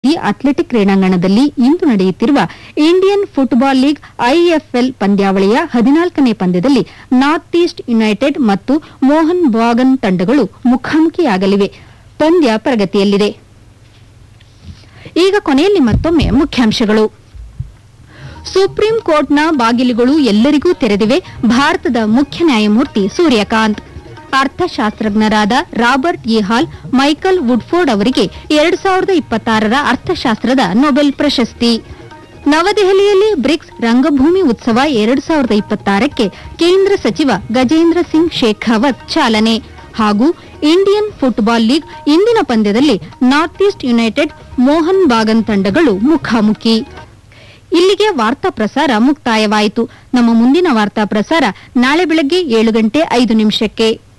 ಈ ಅಥ್ಲೆಟಿಕ್ ಕ್ರೀಡಾಂಗಣದಲ್ಲಿ ಇಂದು ನಡೆಯುತ್ತಿರುವ ಇಂಡಿಯನ್ ಫುಟ್ಬಾಲ್ ಲೀಗ್ ಐಎಫ್ಎಲ್ ಪಂದ್ಯಾವಳಿಯ ಹದಿನಾಲ್ಕನೇ ಪಂದ್ಯದಲ್ಲಿ ನಾರ್ತ್ ಈಸ್ಟ್ ಯುನೈಟೆಡ್ ಮತ್ತು ಮೋಹನ್ ಬಾಗನ್ ತಂಡಗಳು ಮುಖಾಮುಖಿಯಾಗಲಿವೆ ಪಂದ್ಯ ಪ್ರಗತಿಯಲ್ಲಿದೆ ಈಗ ಕೊನೆಯಲ್ಲಿ ಮತ್ತೊಮ್ಮೆ ಮುಖ್ಯಾಂಶಗಳು ಸುಪ್ರೀಂ ಕೋರ್ಟ್ನ ಬಾಗಿಲುಗಳು ಎಲ್ಲರಿಗೂ ತೆರೆದಿವೆ ಭಾರತದ ಮುಖ್ಯ ನ್ಯಾಯಮೂರ್ತಿ ಸೂರ್ಯಕಾಂತ್ ಅರ್ಥಶಾಸ್ತ್ರಜ್ಞರಾದ Robert E Hall Michael Woodford ಅವರಿಗೆ ಎರಡು ಸಾವಿರದ ಇಪ್ಪತ್ತಾರರ ಅರ್ಥಶಾಸ್ತ್ರದ ನೊಬೆಲ್ ಪ್ರಶಸ್ತಿ ನವದೆಹಲಿಯಲ್ಲಿ ಬ್ರಿಕ್ಸ್ ರಂಗಭೂಮಿ ಉತ್ಸವ ಎರಡು ಸಾವಿರದ ಇಪ್ಪತ್ತಾರಕ್ಕೆ ಕೇಂದ್ರ ಸಚಿವ ಗಜೇಂದ್ರ ಸಿಂಗ್ ಶೇಖಾವತ್ ಚಾಲನೆ ಹಾಗೂ ಇಂಡಿಯನ್ ಫುಟ್ಬಾಲ್ ಲೀಗ್ ಇಂದಿನ ಪಂದ್ಯದಲ್ಲಿ north east united Mohun Bagan ತಂಡಗಳು ಮುಖಾಮುಖಿ ಇಲ್ಲಿಗೆ ವಾರ್ತಾ ಪ್ರಸಾರ ಮುಕ್ತಾಯವಾಯಿತು ನಮ್ಮ ಮುಂದಿನ ವಾರ್ತಾ ಪ್ರಸಾರ ನಾಳೆ ಬೆಳಗ್ಗೆ ಏಳು ಗಂಟೆ ಐದು ನಿಮಿಷಕ್ಕೆ